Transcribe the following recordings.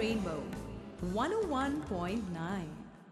Rainbow 101.9.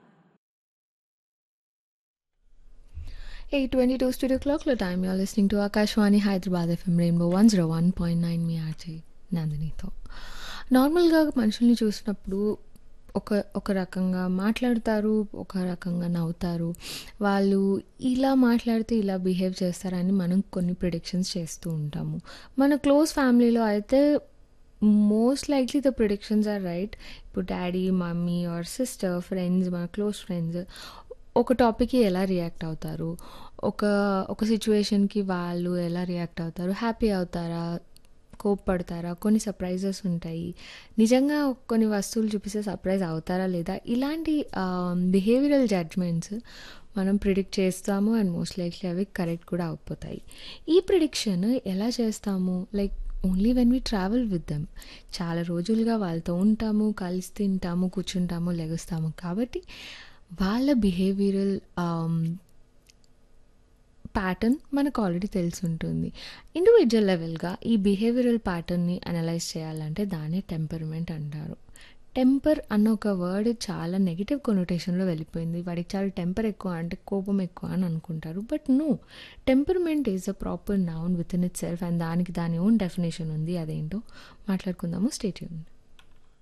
822 studio clock లో time you're listening to Akashvani Hyderabad FM rainbow one zero one point nine మీ RJ నందినితో నార్మల్గా మనుషుల్ని చూసినప్పుడు ఒక ఒక రకంగా మాట్లాడతారు ఒక రకంగా నవ్వుతారు వాళ్ళు ఇలా మాట్లాడితే ఇలా బిహేవ్ చేస్తారని మనం కొన్ని ప్రిడిక్షన్స్ చేస్తూ ఉంటాము మన క్లోజ్ ఫ్యామిలీలో అయితే most likely the predictions are right ఇప్పుడు daddy mummy or sister friends మన క్లోజ్ ఫ్రెండ్స్ ఒక టాపిక్కి ఎలా రియాక్ట్ అవుతారు ఒక ఒక సిచ్యువేషన్కి వాళ్ళు ఎలా రియాక్ట్ అవుతారు హ్యాపీ అవుతారా కోప్పడతారా కొన్ని సర్ప్రైజెస్ ఉంటాయి నిజంగా కొన్ని వస్తువులు చూపిస్తే సర్ప్రైజ్ అవుతారా లేదా ఇలాంటి బిహేవియరల్ జడ్జ్మెంట్స్ మనం ప్రిడిక్ట్ చేస్తాము అండ్ మోస్ట్ లైక్లీ అవి కరెక్ట్ కూడా అయిపోతాయి ఈ ప్రిడిక్షన్ ఎలా చేస్తాము like only when we travel with them చాలా రోజులుగా వాళ్ళతో ఉంటాము కలిసి తింటాము కూర్చుంటాము లెగుస్తాము కాబట్టి వాళ్ళ బిహేవియరల్ ప్యాటర్న్ మనకు ఆల్రెడీ తెలిసి ఉంటుంది ఇండివిజువల్ లెవెల్గా ఈ బిహేవియరల్ ప్యాటర్న్ని అనలైజ్ చేయాలంటే దాన్ని టెంపర్మెంట్ అంటారు టెంపర్ అన్న ఒక వర్డ్ చాలా నెగిటివ్ కొనోటేషన్లో వెళ్ళిపోయింది వాడికి చాలా టెంపర్ ఎక్కువ అంటే కోపం ఎక్కువ అని అనుకుంటారు but no temperament is a proper noun within itself and దానికి దాని ఓన్ డెఫినేషన్ ఉంది అదేంటో మాట్లాడుకుందాము స్టేట్ యూన్